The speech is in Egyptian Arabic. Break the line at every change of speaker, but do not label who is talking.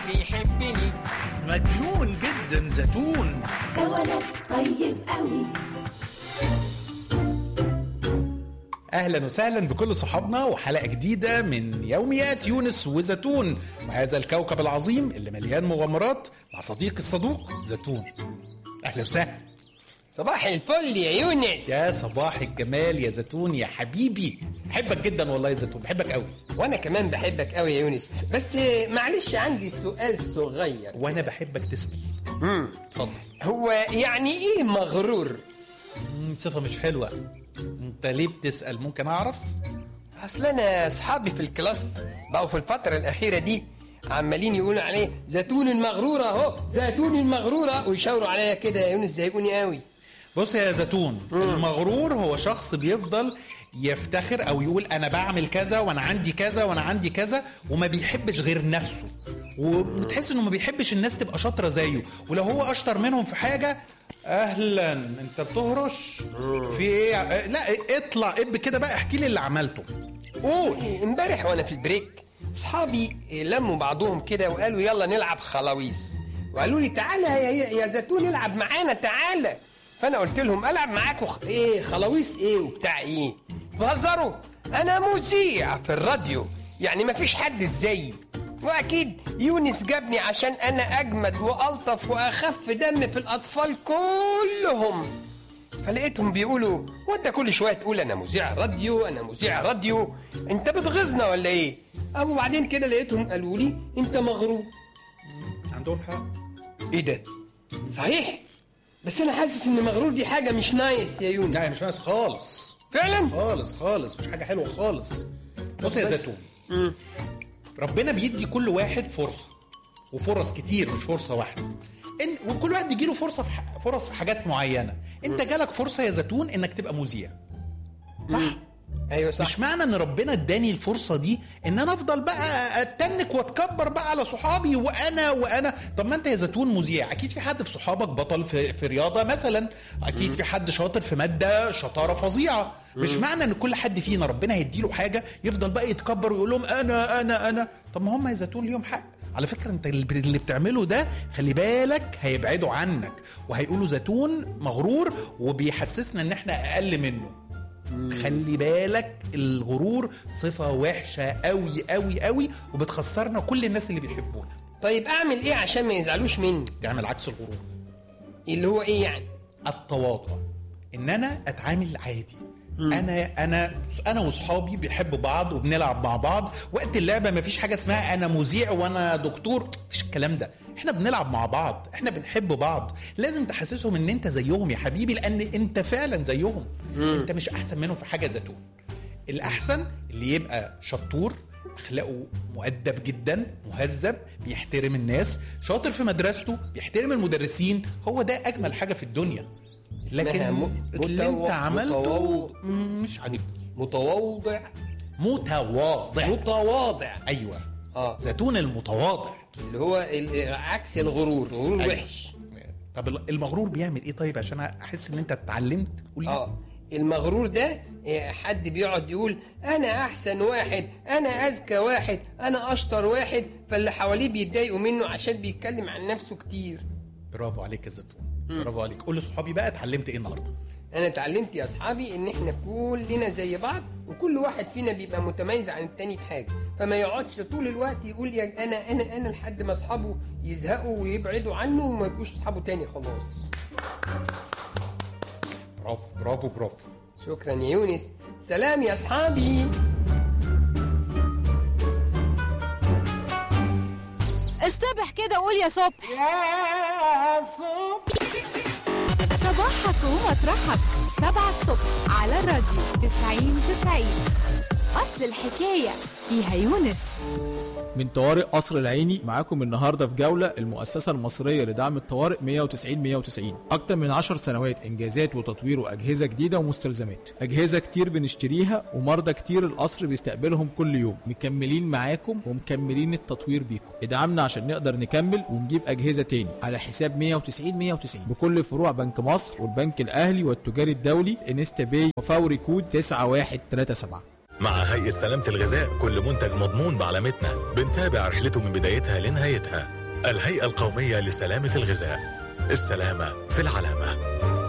بيحبني
مجنون جدا زيتون
ده ولد طيب قوي
اهلا وسهلا بكل صحابنا وحلقه جديده من يوميات يونس وزيتون وهذا الكوكب العظيم اللي مليان مغامرات مع صديقي الصدوق زيتون اهلا وسهلا
صباح الفل يا يونس
يا صباح الجمال يا زيتون يا حبيبي بحبك جدا والله يا زيتون بحبك قوي
وانا كمان بحبك قوي يا يونس بس آه، معلش عندي سؤال صغير
وانا بحبك تسال
مم.
اتفضل
هو يعني ايه مغرور
مم، صفه مش حلوه انت ليه بتسال ممكن اعرف
اصل انا اصحابي في الكلاس بقوا في الفتره الاخيره دي عمالين يقولوا عليه زيتون المغروره اهو زيتون المغروره ويشاوروا عليا كده يا يونس ضايقوني قوي
بص يا زيتون المغرور هو شخص بيفضل يفتخر او يقول انا بعمل كذا وانا عندي كذا وانا عندي كذا وما بيحبش غير نفسه وبتحس انه ما بيحبش الناس تبقى شاطره زيه ولو هو اشطر منهم في حاجه اهلا انت بتهرش في ايه اه، لا اطلع اب كده بقى احكي لي اللي عملته قول
إيه، امبارح وانا في البريك اصحابي لموا بعضهم كده وقالوا يلا نلعب خلاويص وقالوا لي تعالى يا, يا, يا زيتون العب معانا تعالى فانا قلت لهم العب معاكم خ- ايه خلاويص ايه وبتاع ايه بهزروا انا مذيع في الراديو يعني مفيش حد زيي واكيد يونس جابني عشان انا اجمد والطف واخف دم في الاطفال كلهم فلقيتهم بيقولوا وانت كل شويه تقول انا مذيع راديو انا مذيع راديو انت بتغيظنا ولا ايه ابو بعدين كده لقيتهم قالوا لي انت مغرور
عندهم حق
ايه ده صحيح بس انا حاسس ان مغرور دي حاجه مش نايس يا يونس
لا مش ناس خالص
فعلا
خالص خالص مش حاجه حلوه خالص بص يا
بس-
زيتون ربنا بيدي كل واحد فرصه وفرص كتير مش فرصه واحده إن وكل واحد بيجيله فرصه في ح- فرص في حاجات معينه انت جالك فرصه يا زيتون انك تبقى مذيع صح
ايوه صح
مش معنى ان ربنا اداني الفرصه دي ان انا افضل بقى اتنك واتكبر بقى على صحابي وانا وانا طب ما انت يا زيتون مذيع اكيد في حد في صحابك بطل في, في رياضه مثلا اكيد في حد شاطر في ماده شطاره فظيعه مش معنى ان كل حد فينا ربنا هيديله حاجه يفضل بقى يتكبر ويقول لهم انا انا انا طب ما هم يا زيتون ليهم حق على فكره انت اللي بت- اللي بتعمله ده خلي بالك هيبعدوا عنك وهيقولوا زيتون مغرور وبيحسسنا ان احنا اقل منه خلي بالك الغرور صفة وحشة قوي قوي قوي وبتخسرنا كل الناس اللي بيحبونا
طيب اعمل ايه عشان ما يزعلوش مني
تعمل عكس الغرور
اللي هو ايه يعني
التواضع ان انا اتعامل عادي انا انا انا واصحابي بنحب بعض وبنلعب مع بعض وقت اللعبه مفيش حاجه اسمها انا مذيع وانا دكتور مفيش الكلام ده احنا بنلعب مع بعض احنا بنحب بعض لازم تحسسهم ان انت زيهم يا حبيبي لان انت فعلا زيهم انت مش احسن منهم في حاجه زيتون الاحسن اللي يبقى شطور اخلاقه مؤدب جدا مهذب بيحترم الناس شاطر في مدرسته بيحترم المدرسين هو ده اجمل حاجه في الدنيا
اسمها
لكن
م-
اللي انت
متو-
عملته
متواضع.
مم، مش عاجبني
متواضع
متواضع
متواضع
ايوه
اه
زيتون المتواضع
اللي هو ال- عكس الغرور الغرور
أيوة.
وحش
طب المغرور بيعمل ايه طيب عشان احس ان انت اتعلمت قول لي.
اه المغرور ده آه، حد بيقعد يقول انا احسن واحد انا اذكى واحد انا اشطر واحد فاللي حواليه بيتضايقوا منه عشان بيتكلم عن نفسه كتير
برافو عليك يا زيتون برافو عليك قول لصحابي بقى اتعلمت ايه النهارده
انا اتعلمت يا اصحابي ان احنا كلنا زي بعض وكل واحد فينا بيبقى متميز عن التاني بحاجه فما يقعدش طول الوقت يقول يا انا انا انا لحد ما اصحابه يزهقوا ويبعدوا عنه وما يبقوش اصحابه تاني خلاص
برافو برافو برافو
شكرا يا يونس سلام يا اصحابي
استبح كده قول يا صبح
يا صبح
صباحك ومطرحك سبعة الصبح على الراديو تسعين تسعين أصل الحكاية فيها يونس
من طوارئ قصر العيني معاكم النهارده في جوله المؤسسه المصريه لدعم الطوارئ 190 190 اكتر من 10 سنوات انجازات وتطوير واجهزه جديده ومستلزمات اجهزه كتير بنشتريها ومرضى كتير القصر بيستقبلهم كل يوم مكملين معاكم ومكملين التطوير بيكم ادعمنا عشان نقدر نكمل ونجيب اجهزه تاني على حساب 190 190 بكل فروع بنك مصر والبنك الاهلي والتجاري الدولي انستا باي وفوري كود 9137
مع هيئة سلامة الغذاء كل منتج مضمون بعلامتنا بنتابع رحلته من بدايتها لنهايتها الهيئة القومية لسلامة الغذاء السلامة في العلامة